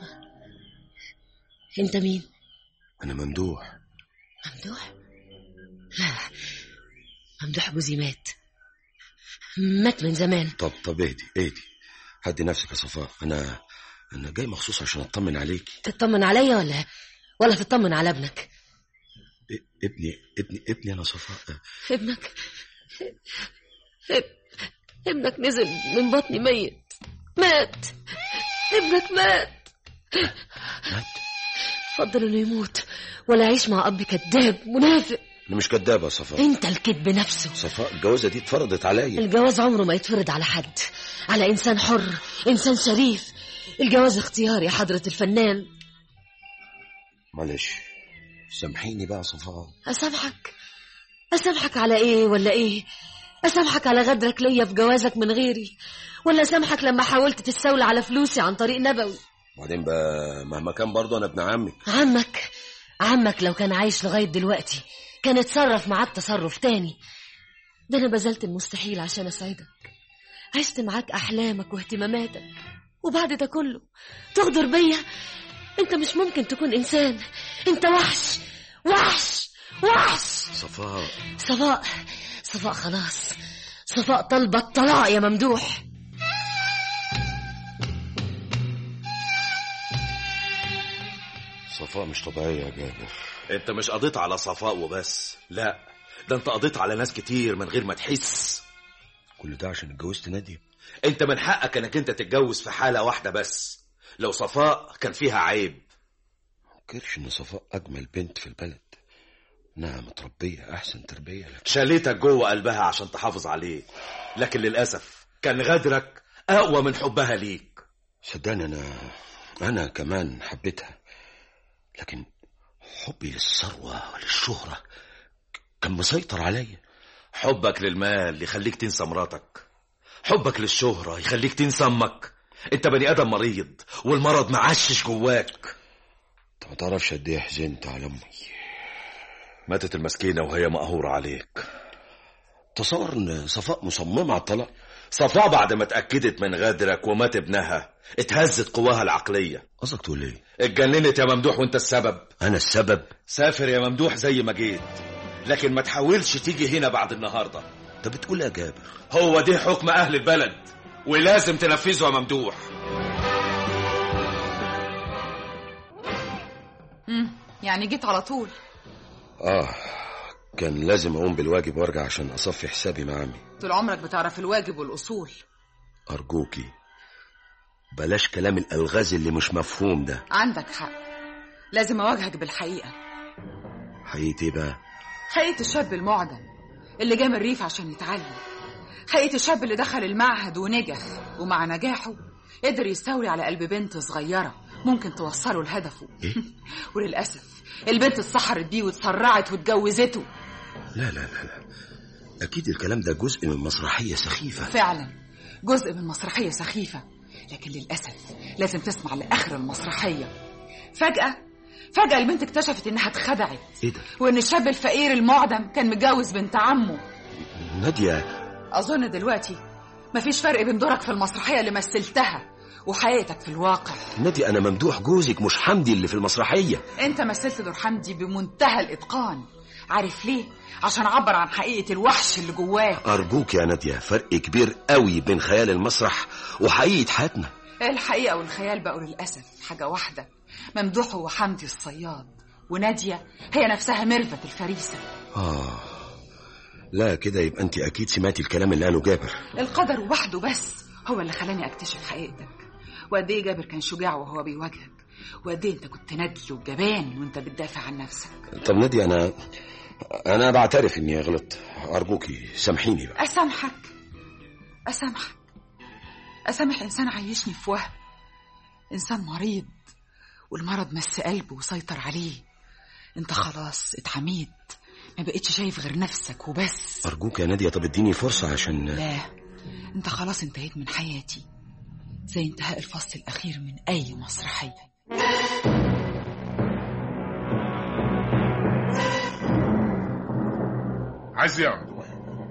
انت مين انا ممدوح ممدوح لا ممدوح جوزي مات مات من زمان طب طب اهدي اهدي هدي نفسك يا صفاء انا انا جاي مخصوص عشان اطمن عليك تطمن عليا ولا ولا تطمن على ابنك ابني ابني ابني انا صفاء ابنك اب... ابنك نزل من بطني ميت مات ابنك مات مات فضل انه يموت ولا يعيش مع اب كذاب منافق انا مش كدابة يا صفاء انت الكذب نفسه صفاء الجوازة دي اتفرضت عليا الجواز عمره ما يتفرض على حد على انسان حر انسان شريف الجواز اختيار يا حضرة الفنان معلش سامحيني بقى يا صفاء اسامحك اسامحك على ايه ولا ايه اسامحك على غدرك ليا في جوازك من غيري ولا اسامحك لما حاولت تستولى على فلوسي عن طريق نبوي وبعدين بقى مهما كان برضه انا ابن عمك عمك عمك لو كان عايش لغاية دلوقتي كان اتصرف معاك تصرف تاني ده انا بذلت المستحيل عشان اسعدك عشت معاك احلامك واهتماماتك وبعد ده كله تغدر بيا انت مش ممكن تكون انسان انت وحش وحش وحش صفاء صفاء صفاء خلاص صفاء طلبة الطلاق يا ممدوح صفاء مش طبيعية يا جابر انت مش قضيت على صفاء وبس لا ده انت قضيت على ناس كتير من غير ما تحس كل ده عشان اتجوزت نادية انت من حقك انك انت تتجوز في حالة واحدة بس لو صفاء كان فيها عيب فكرش ان صفاء اجمل بنت في البلد انها متربية احسن تربية لك شاليتك جوه قلبها عشان تحافظ عليه لكن للأسف كان غدرك أقوى من حبها ليك صدقني انا انا كمان حبيتها لكن حبي للثروة وللشهرة كان مسيطر عليا حبك للمال يخليك تنسى مراتك حبك للشهرة يخليك تنسى أمك انت بني آدم مريض والمرض معشش جواك انت ما تعرفش قد ايه حزنت على امي ماتت المسكينة وهي مقهورة عليك تصور ان صفاء مصممة على الطلاق صفاء بعد ما اتأكدت من غدرك ومات ابنها اتهزت قواها العقلية قصدك تقول ايه اتجننت يا ممدوح وانت السبب انا السبب سافر يا ممدوح زي ما جيت لكن ما تحاولش تيجي هنا بعد النهاردة انت بتقول يا جابر هو ده حكم أهل البلد ولازم تنفذه يا ممدوح يعني جيت على طول اه كان لازم اقوم بالواجب وارجع عشان اصفي حسابي مع عمي طول عمرك بتعرف الواجب والأصول ارجوكي بلاش كلام الالغاز اللي مش مفهوم ده عندك حق لازم أواجهك بالحقيقة حقيقة ايه بقى حقيقة الشاب المعدم اللي جه من الريف عشان يتعلم حقيقة الشاب اللي دخل المعهد ونجح ومع نجاحه قدر يستولي على قلب بنت صغيرة ممكن توصله لهدفه وللأسف البنت اتسحرت بيه واتسرعت واتجوزته لا لا لا لا اكيد الكلام ده جزء من مسرحية سخيفة فعلا جزء من مسرحية سخيفة لكن للأسف لازم تسمع لآخر المسرحية فجأة فجأة البنت اكتشفت إنها اتخدعت ايه ده وإن الشاب الفقير المعدم كان متجوز بنت عمه نادية أظن دلوقتي مفيش فرق بين دورك في المسرحية اللي مثلتها وحياتك في الواقع نادية انا ممدوح جوزك مش حمدي اللي في المسرحية أنت مثلت دور حمدي بمنتهى الإتقان عارف ليه؟ عشان عبر عن حقيقة الوحش اللي جواك ارجوك يا نادية فرق كبير قوي بين خيال المسرح وحقيقة حياتنا الحقيقة والخيال بقوا للأسف حاجة واحدة ممدوح هو حمدي الصياد ونادية هي نفسها ميرفت الفريسة اه لا كده يبقى انت اكيد سمعتي الكلام اللي قاله جابر القدر وحده بس هو اللي خلاني اكتشف حقيقتك وقد ايه جابر كان شجاع وهو بيواجهك وقد ايه انت كنت ندل وجبان وانت بتدافع عن نفسك طب نادية انا انا بعترف اني غلطت ارجوكي سامحيني بقى اسامحك اسامحك اسامح انسان عايشني في وهم انسان مريض والمرض مس قلبه وسيطر عليه انت خلاص اتحميت ما بقتش شايف غير نفسك وبس ارجوك يا نادية طب اديني فرصة عشان لا انت خلاص انتهيت من حياتي زي انتهاء الفصل الاخير من اي مسرحيه عايز ايه يا ممدوح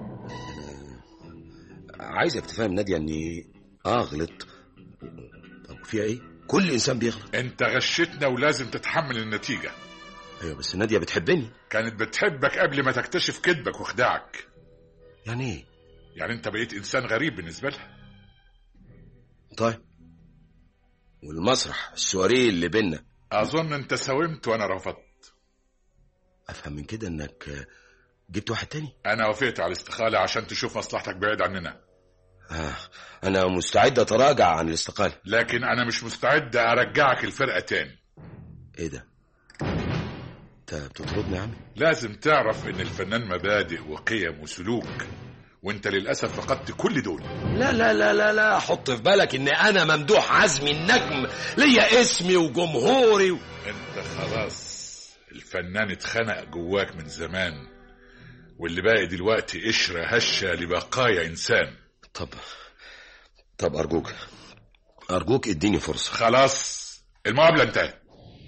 عايزك تفهم نادية اني اه غلطت طب فيها ايه كل انسان بيغلط انت غشتنا ولازم تتحمل النتيجة ايوه بس نادية بتحبني كانت بتحبك قبل ما تكتشف كذبك وخداعك يعني ايه يعني انت بقيت انسان غريب بالنسبة لها طيب والمسرح السواريه اللي بينا اظن انت ساومت وانا رفضت افهم من كده انك آه، جبت واحد تاني انا وافقت على الاستقالة عشان تشوف مصلحتك بعيد عننا آه. انا مستعد اتراجع عن الاستقالة لكن انا مش مستعد ارجعك الفرقة تاني ايه ده انت بتطردني يا عمي لازم تعرف ان الفنان مبادئ وقيم وسلوك وانت للاسف فقدت كل دول لا لا لا لا لا حط في بالك ان انا ممدوح عزمي النجم ليا اسمي وجمهوري و... انت خلاص الفنان اتخنق جواك من زمان واللي باقي دلوقتي قشرة هشة لبقايا انسان طب طب ارجوك ارجوك اديني فرصة خلاص المقابلة انتهت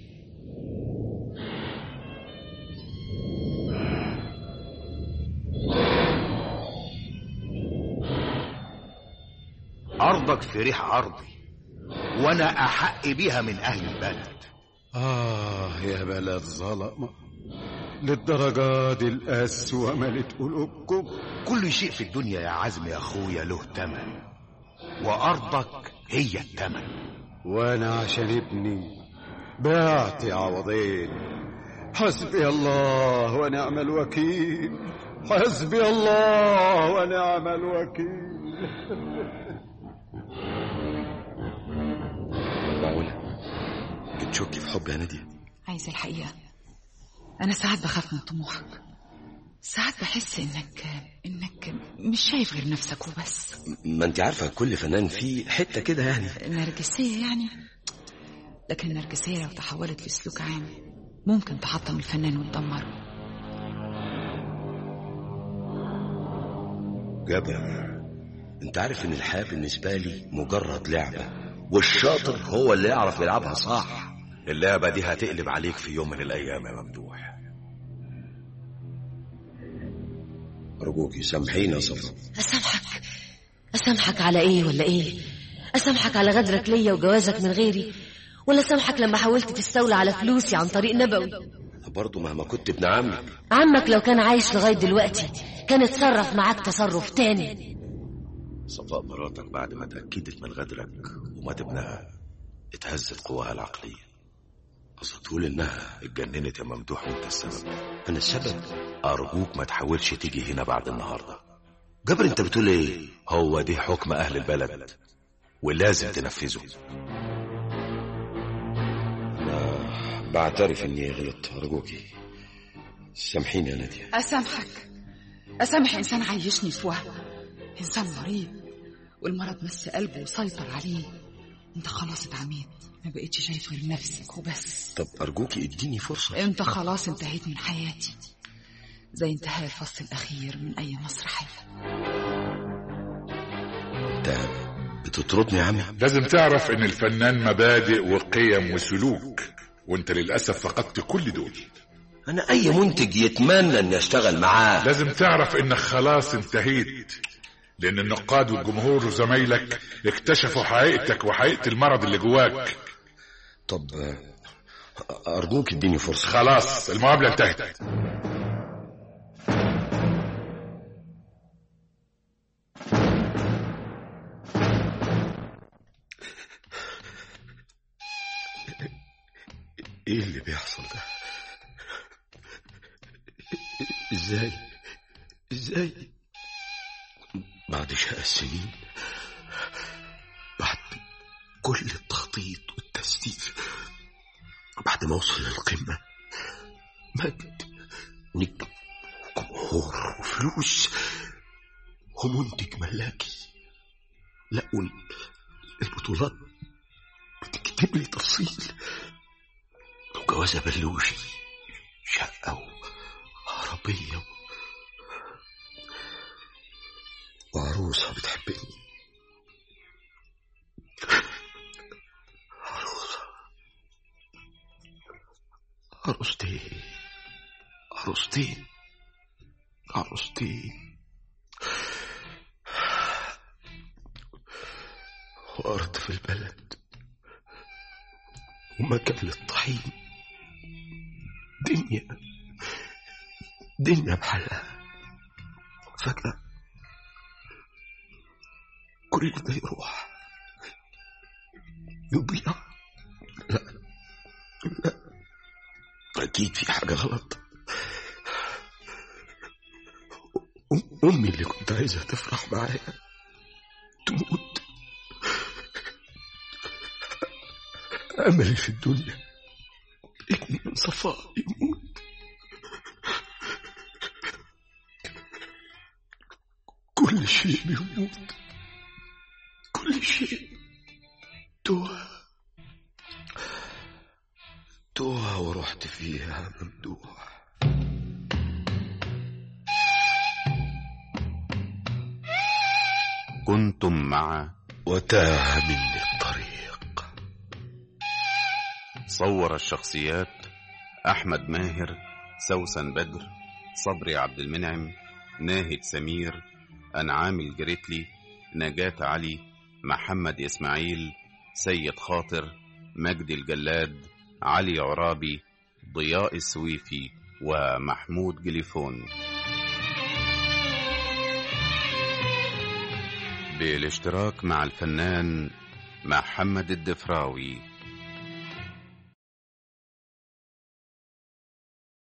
أرضك في ريح عرضي وأنا أحق بيها من أهل البلد آه يا بلد ظلمة للدرجة دي القسوة ملت قلوبكم كل شيء في الدنيا يا عزم يا أخويا له تمن وأرضك هي التمن وأنا عشان ابني بعت عوضين حسبي الله ونعم الوكيل حسبي الله ونعم الوكيل معقولة بتشكي في حبي يا نادية عايز الحقيقه انا ساعات بخاف من طموحك ساعات بحس انك انك مش شايف غير نفسك وبس ما انت عارفة كل فنان فيه حتة كده يعني نرجسيه يعني لكن النرجسيه لو تحولت لسلوك عام ممكن تحطم الفنان وتدمره جابر انت عارف ان الحياة بالنسبة لي مجرد لعبة والشاطر هو اللي يعرف يلعبها صح اللعبة دي هتقلب عليك في يوم من الأيام يا ممدوح أرجوكي سامحيني يا صفا أسامحك أسامحك على إيه ولا إيه أسامحك على غدرك ليا وجوازك من غيري ولا أسامحك لما حاولت تستولى على فلوسي عن طريق نبوي برضه مهما كنت ابن عمك عمك لو كان عايش لغاية دلوقتي كان اتصرف معاك تصرف تاني صفاء مراتك بعد ما اتأكدت من غدرك ومات ابنها اتهزت قواها العقلية قصد تقول انها اتجننت يا ممدوح وانت السبب انا السبب ارجوك ما تحاولش تيجي هنا بعد النهارده جبر انت بتقول ايه هو دي حكم اهل البلد ولازم تنفذه انا بعترف اني غلطت ارجوكي سامحيني يا ناديه أسامحك أسامح إنسان عيشني في وهم إنسان مريض والمرض مس قلبه وسيطر عليه أنت خلاص اتعميت ما بقتش شايف غير نفسك وبس طب ارجوكي اديني فرصه أنت خلاص انتهيت من حياتي زي انتهاء الفصل الأخير من أي مسرحية انت بتطردني يا عمي لازم تعرف ان الفنان مبادئ وقيم وسلوك وانت للأسف فقدت كل دول انا اي منتج يتمنى اني اشتغل معاه لازم تعرف انك خلاص انتهيت لان النقاد والجمهور وزمايلك اكتشفوا حقيقتك وحقيقة المرض اللي جواك طب ارجوك اديني فرصه خلاص المقابلة انتهت ايه اللي بيحصل ده ازاي ازاي بعد شقى السنين بعد كل التخطيط والتسديد بعد ما اوصل للقمة مجد نجم وجمهور وفلوس ومنتج ملاكي لا وال- البطولات بتكتب لي تفصيل وجوازة بلوشي شقة وعربية وعروسة بتحبني عروسة عروستين عروستين عروستين وأرض في البلد ومكان للطحين دنيا دنيا بحالها فجأة كل ده يروح يضيع لا لا أكيد في حاجة غلط أم- أمي اللي كنت عايزها تفرح معايا تموت أملي في الدنيا ابني من صفاء يموت كل شيء بيموت كل شيء توه توه ورحت فيها ممدوح كنتم مع وتاه مني الطريق صور الشخصيات أحمد ماهر سوسن بدر صبري عبد المنعم ناهد سمير أنعام الجريتلي نجاة علي محمد إسماعيل سيد خاطر مجدي الجلاد علي عرابي ضياء السويفي ومحمود جليفون بالاشتراك مع الفنان محمد الدفراوي